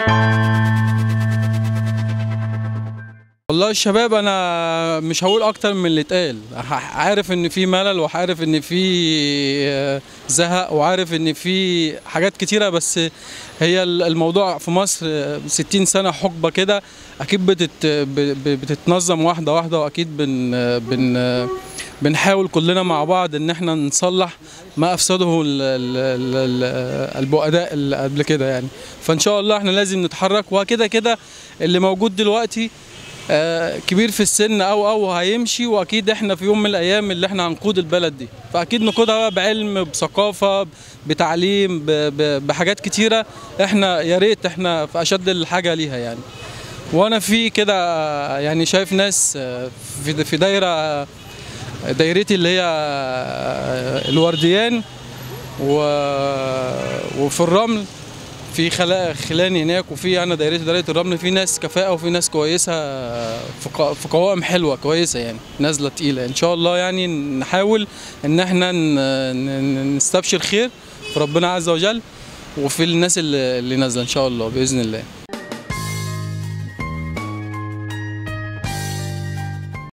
والله الشباب انا مش هقول اكتر من اللي اتقال ح- عارف ان في ملل وعارف ان في آه، زهق وعارف ان في حاجات كتيره بس هي ال- الموضوع في مصر آه، 60 سنه حقبه كده اكيد بتت ب- ب- بتتنظم واحده واحده واكيد بن بن بنحاول كلنا مع بعض ان احنا نصلح ما افسده ال- ال- ال- ال- البؤداء اللي قبل كده يعني فان شاء الله احنا لازم نتحرك وكده كده اللي موجود دلوقتي آه، كبير في السن او او هيمشي واكيد احنا في يوم من الايام اللي احنا هنقود البلد دي فاكيد نقودها بقى بعلم بثقافه بتعليم ب- ب- بحاجات كتيره احنا يا ريت احنا في اشد الحاجه ليها يعني وانا في كده آه، يعني شايف ناس آه، في في دايره دايرتي اللي هي آه، الورديان و... وفي الرمل في خلا خلاني هناك وفي انا دايرتي دايره الرمل في ناس كفاءه وفي ناس كويسه في ق- في قوائم حلوه كويسه يعني نازله تقيله ان شاء الله يعني نحاول ان احنا ن- ن- نستبشر خير في ربنا عز وجل وفي الناس اللي اللي نازله ان شاء الله باذن الله